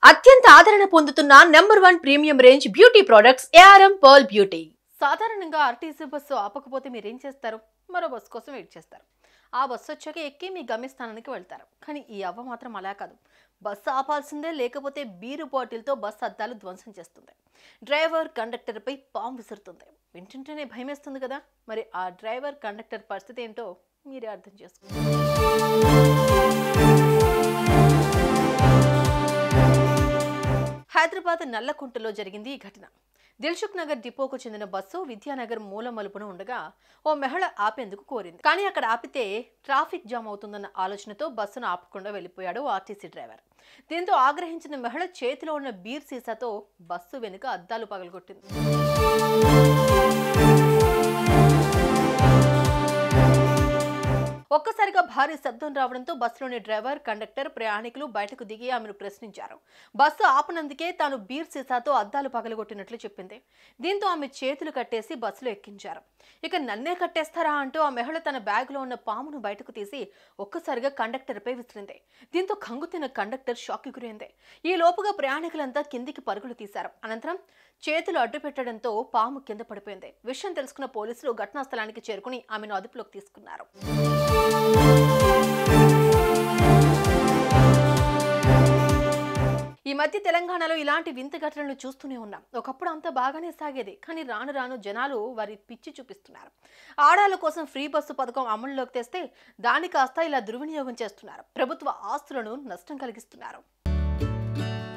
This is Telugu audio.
అత్యంత ఆదరణ పొందుతున్న number one premium range beauty products ARM pearl beauty సాధారణంగా ఆర్టీసీ బస్సు ఆపకపోతే మీరేం చేస్తారు మరో బస్సు కోసం వెయిట్ చేస్తారు ఆ బస్సు వచ్చాక ఎక్కి మీ గమ్యస్థానానికి వెళ్తారు కానీ ఈ అవ్వ మాత్రం అలా కాదు బస్సు ఆపాల్సిందే లేకపోతే బీరు బాటిల్తో బస్సు అద్దాలు ధ్వంసం చేస్తుంది డ్రైవర్ కండక్టర్పై పాము విసురుతుంది వింటుంటేనే భయమేస్తుంది కదా మరి ఆ డ్రైవర్ కండక్టర్ పరిస్థితి ఏంటో మీరే అర్థం చేసుకోండి హైదరాబాద్ నల్లకుంటలో జరిగింది ఈ ఘటన దిల్సుఖ్ నగర్ డిపోకు చెందిన బస్సు విద్యానగర్ మూల మలుపున ఉండగా ఓ మహిళ ఆపేందుకు కోరింది కానీ అక్కడ ఆపితే ట్రాఫిక్ జామ్ అవుతుందన్న ఆలోచనతో బస్సును ఆపకుండా వెళ్ళిపోయాడు ఆర్టీసీ డ్రైవర్ దీంతో ఆగ్రహించిన మహిళ చేతిలో ఉన్న బీర్ సీసాతో బస్సు వెనుక అద్దాలు పగలగొట్టింది ఒక్కసారిగా భారీ శబ్దం రావడంతో బస్సులోని డ్రైవర్ కండక్టర్ ప్రయాణికులు బయటకు దిగి ఆమెను ప్రశ్నించారు బస్సు ఆపనందుకే తాను బీర్ సీసాతో అద్దాలు పగలగొట్టినట్లు చెప్పింది దీంతో ఆమె చేతులు కట్టేసి బస్సులో ఎక్కించారు ఇక నన్నే కట్టేస్తారా అంటూ ఆ మహిళ తన బ్యాగులో ఉన్న పామును బయటకు తీసి ఒక్కసారిగా కండక్టర్పై విసిరింది దీంతో కంగుతిన కండక్టర్ షాక్కి గురైంది ఈ లోపుగా ప్రయాణికులంతా కిందికి పరుగులు తీశారు అనంతరం చేతులు అడ్డు పెట్టడంతో పాము కింద పడిపోయింది విషయం తెలుసుకున్న పోలీసులు ఘటనా స్థలానికి చేరుకుని ఆమెను అదుపులోకి తీసుకున్నారు ఈ మధ్య తెలంగాణలో ఇలాంటి వింత ఘటనలు చూస్తూనే ఉన్నాం ఒకప్పుడు అంతా బాగానే సాగేది కానీ రాను రాను జనాలు వారి పిచ్చి చూపిస్తున్నారు ఆడాల కోసం ఫ్రీ బస్సు పథకం అమలులోకి తెస్తే దాని కాస్త ఇలా దుర్వినియోగం చేస్తున్నారు ప్రభుత్వ ఆస్తులను నష్టం కలిగిస్తున్నారు